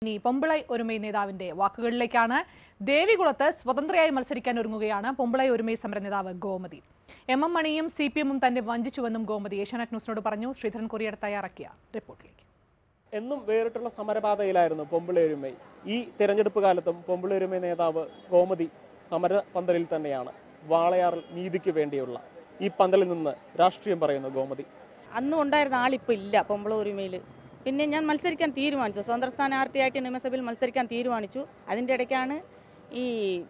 ഇനി പൊമ്പിളൈ ഒരുമൈ നേതാവിന്റെ വാക്കുകളിലേക്കാണ് ദേവികുളത്ത് സ്വതന്ത്രയായി മത്സരിക്കാൻ ഒരുങ്ങുകയാണ് പൊമ്പിളൈ ഒരുമൈ സമര നേതാവ് ഗോമതി എം എം മണിയും സി പി എമ്മും തന്നെ വഞ്ചിച്ചുവെന്നും ഗോമതി ഏഷ്യാനെറ്റ് ന്യൂസിനോട് പറഞ്ഞു ശ്രീധരൻ കൊറിയർ തയ്യാറാക്കിയ റിപ്പോർട്ടിലേക്ക് എന്നും വേറിട്ടുള്ള സമരപാതയിലായിരുന്നു പൊമ്പിളയൊരുമൈ ഈ തെരഞ്ഞെടുപ്പ് കാലത്തും പൊമ്പിളയൊരുമൈ നേതാവ് ഗോമതി സമര പന്തലിൽ തന്നെയാണ് വാളയാറിൽ നീതിക്ക് വേണ്ടിയുള്ള ഈ പന്തലിൽ നിന്ന് രാഷ്ട്രീയം പറയുന്നു ഗോമതി അന്നും ഉണ്ടായിരുന്ന ആളിപ്പോൾ ഇല്ല പൊമ്പള ഒരുമയിൽ പിന്നെ ഞാൻ മത്സരിക്കാൻ തീരുമാനിച്ചു സ്വതന്ത്ര സ്ഥാനാർത്ഥിയായിട്ട് നിയമസഭയിൽ മത്സരിക്കാൻ തീരുമാനിച്ചു അതിൻ്റെ ഇടയ്ക്കാണ് ഈ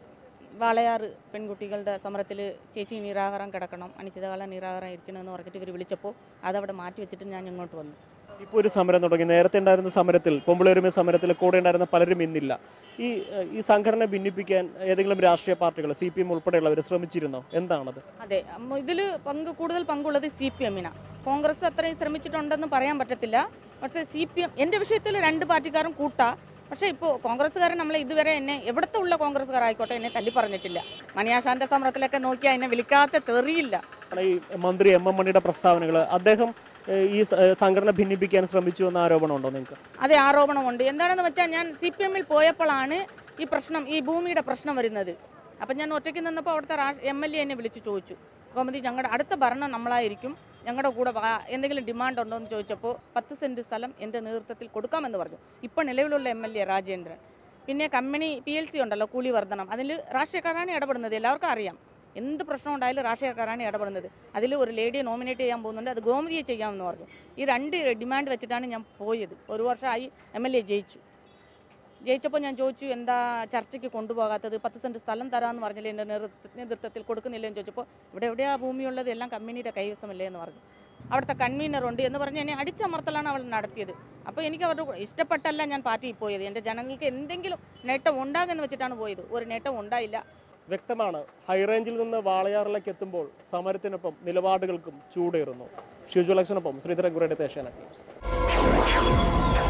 വാളയാർ പെൺകുട്ടികളുടെ സമരത്തിൽ ചേച്ചി നിരാഹാരം കിടക്കണം അനിശ്ചിതകാല നിരാഹാരം ഇരിക്കണമെന്ന് പറഞ്ഞിട്ട് ഇവർ വിളിച്ചപ്പോൾ അതവിടെ മാറ്റി വെച്ചിട്ട് ഞാൻ ഇങ്ങോട്ട് വന്നു ഇപ്പോൾ ഒരു സമരം തുടങ്ങി നേരത്തെ ഉണ്ടായിരുന്ന സമരത്തിൽ പൊമ്പിളയൊരുമൈ സമരത്തിൽ കൂടെ ഉണ്ടായിരുന്ന പലരും ഇന്നില്ല ഈ ഏഹ്, ഈ സംഘടന ഭിന്നിപ്പിക്കാൻ ഏതെങ്കിലും രാഷ്ട്രീയ പാർട്ടികൾ സി പി എം ഉൾപ്പെടെയുള്ളവർ ശ്രമിച്ചിരുന്നോ എന്താണത് അതെ ഇതിൽ പങ്ക് കൂടുതൽ പങ്കുള്ളത് സി പി എമ്മിനാണ് കോൺഗ്രസ് അത്രയും ശ്രമിച്ചിട്ടുണ്ടെന്ന് പറയാൻ പറ്റത്തില്ല പക്ഷേ സി പി എം എൻ്റെ വിഷയത്തിൽ രണ്ട് പാർട്ടിക്കാരും കൂട്ടാ പക്ഷേ ഇപ്പോൾ കോൺഗ്രസ്സുകാരൻ നമ്മളെ ഇതുവരെ എന്നെ എവിടത്തെ ഉള്ള കോൺഗ്രസ്സുകാരായിക്കോട്ടെ എന്നെ തല്ലി പറഞ്ഞിട്ടില്ല മണിയാശാന്റെ സമരത്തിലൊക്കെ നോക്കിയാൽ എന്നെ വിളിക്കാത്ത തെറിയില്ല കാരണം ഈ മന്ത്രി എം എം മണിയുടെ പ്രസ്താവനകൾ അദ്ദേഹം ഏഹ്, ഈ സ- ഏഹ്, സംഘടന ഭിന്നിപ്പിക്കാൻ ശ്രമിച്ചു എന്ന ആരോപണമുണ്ടോ നിങ്ങൾക്ക് അതേ ആരോപണമുണ്ട് എന്താണെന്ന് വെച്ചാൽ ഞാൻ സി പി എമ്മിൽ പോയപ്പോഴാണ് ഈ പ്രശ്നം ഈ ഭൂമിയുടെ പ്രശ്നം വരുന്നത് അപ്പം ഞാൻ ഒറ്റയ്ക്ക് നിന്നപ്പോൾ അവിടുത്തെ എം എൽ എ എന്നെ വിളിച്ചു ചോദിച്ചു ഗോമതി ഞങ്ങളുടെ അടുത്ത ഭരണം നമ്മളായിരിക്കും ഞങ്ങളുടെ കൂടെ വാ എന്തെങ്കിലും ഡിമാൻഡ് ഉണ്ടോ എന്ന് ചോദിച്ചപ്പോൾ പത്ത് സെൻറ്റ് സ്ഥലം എൻ്റെ നേതൃത്വത്തിൽ കൊടുക്കാമെന്ന് പറഞ്ഞു ഇപ്പോൾ നിലവിലുള്ള എം എൽ എ രാജേന്ദ്രൻ പിന്നെ കമ്പനി പി എൽ സി ഉണ്ടല്ലോ കൂലി വർധനം അതിൽ രാഷ്ട്രീയക്കാരാണ് ഇടപെടുന്നത് എല്ലാവർക്കും അറിയാം എന്ത് പ്രശ്നം ഉണ്ടായാലും രാഷ്ട്രീയക്കാരാണ് ഇടപെടുന്നത് അതിൽ ഒരു ലേഡിയെ നോമിനേറ്റ് ചെയ്യാൻ പോകുന്നുണ്ട് അത് ഗോമതിയെ ചെയ്യാമെന്ന് പറഞ്ഞു ഈ രണ്ട് ഡിമാൻഡ് വെച്ചിട്ടാണ് ഞാൻ പോയത് ഒരു വർഷമായി എം എൽ എ ജയിച്ചു ജയിച്ചപ്പോൾ ഞാൻ ചോദിച്ചു എന്താ ചർച്ചയ്ക്ക് കൊണ്ടുപോകാത്തത് പത്ത് സെൻറ്റ് സ്ഥലം തരാമെന്ന് പറഞ്ഞില്ലേ എൻ്റെ നേതൃത്വ നേതൃത്വത്തിൽ കൊടുക്കുന്നില്ലെന്ന് ചോദിച്ചപ്പോൾ ഇവിടെ എവിടെയാ ഭൂമിയുള്ളത് എല്ലാം കമ്പനിയുടെ കൈവശമല്ലേ എന്ന് പറഞ്ഞു അവിടുത്തെ കൺവീനറുണ്ട് എന്ന് പറഞ്ഞ് എന്നെ അടിച്ചമർത്തലാണ് അവൾ നടത്തിയത് അപ്പോൾ എനിക്ക് അവരുടെ കൂടെ ഇഷ്ടപ്പെട്ടല്ല ഞാൻ പാർട്ടിയിൽ പോയത് എൻ്റെ ജനങ്ങൾക്ക് എന്തെങ്കിലും നേട്ടം ഉണ്ടാകുമെന്ന് വെച്ചിട്ടാണ് പോയത് ഒരു നേട്ടം ഉണ്ടായില്ല വ്യക്തമാണ് ഹൈറേഞ്ചിൽ നിന്ന് വാളയാറിലേക്ക് എത്തുമ്പോൾ സമരത്തിനൊപ്പം നിലപാടുകൾക്കും ചൂടേറുന്നു ഷിജു ലക്ഷനൊപ്പം ശ്രീധരൻ ഗുരുയുടെ ഏഷ്യാനെറ്റ് ന്യൂസ്